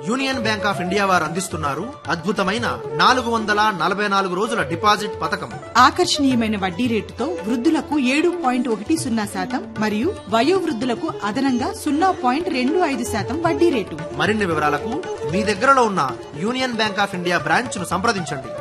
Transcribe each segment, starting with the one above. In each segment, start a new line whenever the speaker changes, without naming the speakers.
union bank of India వారు అందిస్తున్నారు అద్భుతమైన నాలుగు వందల నలభై నాలుగు రోజుల డిపాజిట్ పథకం
ఆకర్షణీయమైన వడ్డీ రేటుతో వృద్ధులకు ఏడు పాయింట్ ఒకటి సున్నా శాతం మరియు వయోవృద్ధులకు అదనంగా సున్నా పాయింట్ రెండు ఐదు శాతం వడ్డీ రేటు
మరిన్ని వివరాలకు మీ దగ్గరలో ఉన్న union bank of India branch ను సంప్రదించండి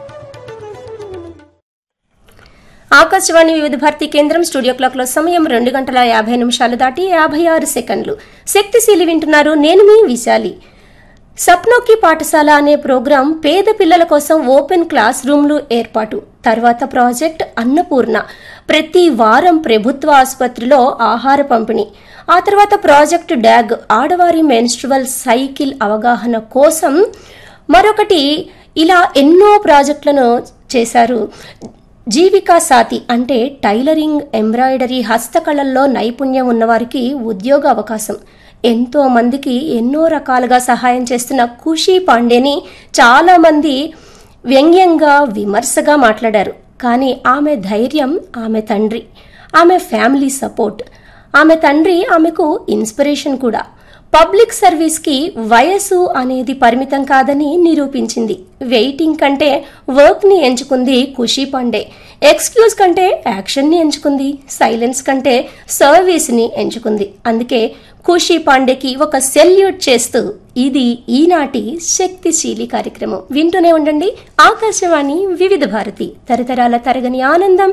ఆకాశవాణి వివిధ భారతి కేంద్రం స్టూడియో క్లాక్ లో సమయం రెండు గంటల యాభై నిమిషాలు దాటి యాభై ఆరు సెకండ్లు శక్తిశీలి వింటున్నారు నేను మీ విశాలి సప్నోకి పాఠశాల అనే ప్రోగ్రాం పేద పిల్లల కోసం ఓపెన్ క్లాస్ రూమ్లు ఏర్పాటు తర్వాత ప్రాజెక్ట్ అన్నపూర్ణ ప్రతి వారం ప్రభుత్వ ఆసుపత్రిలో ఆహార పంపిణీ ఆ తర్వాత ప్రాజెక్ట్ డ్యాగ్ ఆడవారి మెన్స్ట్రువల్ సైకిల్ అవగాహన కోసం మరొకటి ఇలా ఎన్నో ప్రాజెక్టులను చేశారు జీవికా సాతి అంటే టైలరింగ్ ఎంబ్రాయిడరీ హస్తకళల్లో నైపుణ్యం ఉన్నవారికి ఉద్యోగ అవకాశం ఎంతో మందికి ఎన్నో రకాలుగా సహాయం చేస్తున్న ఖుషీ పాండేని చాలా మంది వ్యంగ్యంగా విమర్శగా మాట్లాడారు కానీ ఆమె ధైర్యం ఆమె తండ్రి ఆమె ఫ్యామిలీ సపోర్ట్ ఆమె తండ్రి ఆమెకు ఇన్స్పిరేషన్ కూడా పబ్లిక్ సర్వీస్కి వయసు అనేది పరిమితం కాదని నిరూపించింది వెయిటింగ్ కంటే వర్క్ని ఎంచుకుంది ఖుషీ పాండే ఎక్స్క్యూజ్ కంటే యాక్షన్ని ఎంచుకుంది సైలెన్స్ కంటే సర్వీస్ని ఎంచుకుంది అందుకే ఖుషీ పాండేకి ఒక సెల్యూట్ చేస్తూ ఇది ఈనాటి శక్తిశీలి కార్యక్రమం వింటూనే ఉండండి ఆకాశవాణి వివిధ భారతి తరతరాల తరగని ఆనందం